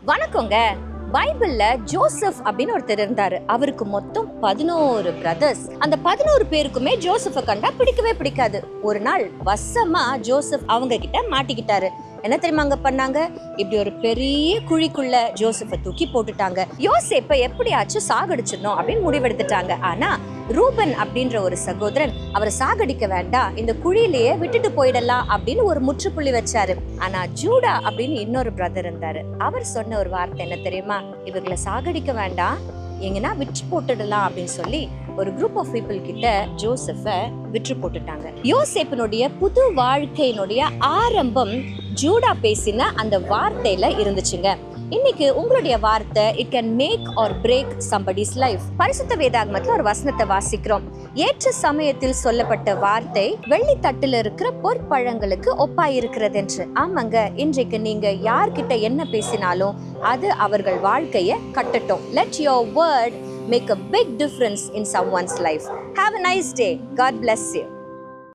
வணக்கங்க பைபிள்ல ஜோசப் அப்படின்னு ஒருத்தர் இருந்தாரு அவருக்கு மொத்தம் பதினோரு பிரதர்ஸ் அந்த பதினோரு பேருக்குமே ஜோசப்பை கண்டா பிடிக்கவே பிடிக்காது ஒரு நாள் வசமா ஜோசப் அவங்க கிட்ட மாட்டிக்கிட்டாரு என்ன தெரியுமா அங்க பண்ணாங்க இப்படி ஒரு பெரிய குழிக்குள்ள ஜோசப்பை தூக்கி போட்டுட்டாங்க யோசேப்பை எப்படியாச்சும் சாகடிச்சிடணும் அப்படின்னு முடிவெடுத்துட்டாங்க ஆனா ரூபன் அப்படின்ற ஒரு சகோதரன் அவரை சாகடிக்க வேண்டாம் இந்த குழியிலேயே விட்டுட்டு போயிடலாம் அப்படின்னு ஒரு முற்றுப்புள்ளி வச்சாரு ஆனா ஜூடா அப்படின்னு இன்னொரு பிரதர் இருந்தாரு அவர் சொன்ன ஒரு வார்த்தை என்ன தெரியுமா இவர்களை சாகடிக்க வேண்டாம் எங்கன்னா விற்று போட்டுடலாம் அப்படின்னு சொல்லி ஒரு குரூப் ஆஃப் பீப்புள் கிட்ட ஜோசப்ப விற்று போட்டுட்டாங்க யோசேப்பினுடைய புது வாழ்க்கையினுடைய ஆரம்பம் ஜூடா பேசின அந்த வார்த்தையில இருந்துச்சுங்க இன்னைக்கு உங்களுடைய வார்த்தை it can make or break somebody's life பரிசுத்த வேதாகமத்துல ஒரு வசனத்தை வாசிக்கிறோம் ஏற்ற சமயத்தில் சொல்லப்பட்ட வார்த்தை வெள்ளி தட்டுல இருக்கிற பொற்பழங்களுக்கு ஒப்பாய் இருக்கிறது என்று ஆமாங்க இன்றைக்கு நீங்க யார்கிட்ட என்ன பேசினாலும் அது அவர்கள் வாழ்க்கையை கட்டட்டும் let your word make a big difference in someone's life have a nice day God bless you